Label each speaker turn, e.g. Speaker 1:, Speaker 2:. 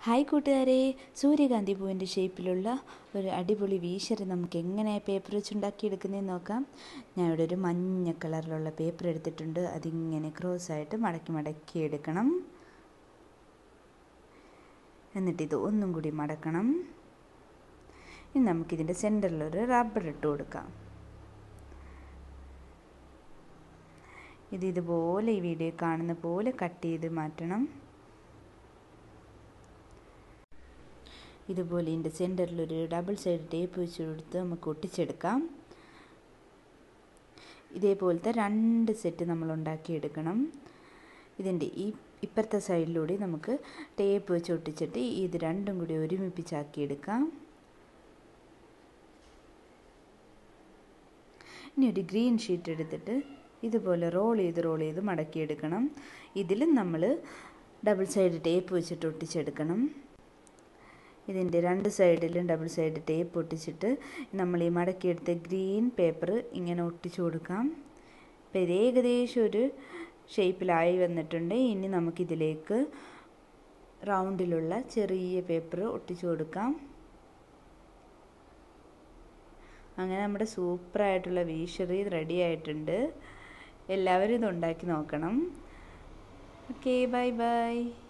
Speaker 1: hi കൂട്ടുകാരെ സൂര്യകാന്തി പൂവിൻ്റെ ഷേപ്പിലുള്ള ഒരു അടിപൊളി വീശർ നമുക്ക് എങ്ങനെ പേപ്പർ വെച്ച് ഉണ്ടാക്കിയെടുക്കുന്നതെന്ന് നോക്കാം ഞാൻ ഇവിടെ ഒരു മഞ്ഞ കളറിലുള്ള പേപ്പർ എടുത്തിട്ടുണ്ട് അതിങ്ങനെ ക്രോസ് ആയിട്ട് മടക്കി മടക്കി എടുക്കണം എന്നിട്ട് ഇത് ഒന്നും കൂടി മടക്കണം ഇനി നമുക്കിതിൻ്റെ സെൻറ്ററിലൊരു റബ്ബർ ഇട്ട് കൊടുക്കാം ഇത് ഇതുപോലെ ഈ വീഡിയോ കാണുന്ന പോലെ കട്ട് ചെയ്ത് മാറ്റണം ഇതുപോലെ ഇതിൻ്റെ സെൻറ്ററിൽ ഒരു ഡബിൾ സൈഡ് ടേപ്പ് വെച്ച് കൊടുത്ത് നമുക്ക് ഒട്ടിച്ചെടുക്കാം ഇതേപോലത്തെ രണ്ട് സെറ്റ് നമ്മൾ ഉണ്ടാക്കിയെടുക്കണം ഇതിൻ്റെ ഈ ഇപ്പുറത്തെ സൈഡിലൂടെ നമുക്ക് ടേപ്പ് വെച്ച് ഒട്ടിച്ചിട്ട് ഇത് രണ്ടും കൂടി ഒരുമിപ്പിച്ചാക്കിയെടുക്കാം ഇനി ഒരു ഗ്രീൻ ഷീറ്റ് എടുത്തിട്ട് ഇതുപോലെ റോൾ ചെയ്ത് റോൾ ചെയ്ത് മടക്കിയെടുക്കണം ഇതിലും നമ്മൾ ഡബിൾ സൈഡ് ടേപ്പ് വെച്ചിട്ട് ഒട്ടിച്ചെടുക്കണം ഇതിൻ്റെ രണ്ട് സൈഡിലും ഡബിൾ സൈഡ് ടേപ്പ് ഒട്ടിച്ചിട്ട് നമ്മൾ ഈ മടക്കിയെടുത്ത ഗ്രീൻ പേപ്പർ ഇങ്ങനെ ഒട്ടിച്ചു കൊടുക്കാം അപ്പോൾ ഇത് ഏകദേശം ഒരു ഷേപ്പിലായി വന്നിട്ടുണ്ട് ഇനി നമുക്കിതിലേക്ക് റൗണ്ടിലുള്ള ചെറിയ പേപ്പർ ഒട്ടിച്ചു കൊടുക്കാം അങ്ങനെ നമ്മുടെ സൂപ്പറായിട്ടുള്ള വീഷറി റെഡി ആയിട്ടുണ്ട് എല്ലാവരും ഇത് ഉണ്ടാക്കി നോക്കണം ഓക്കെ ബൈ ബൈ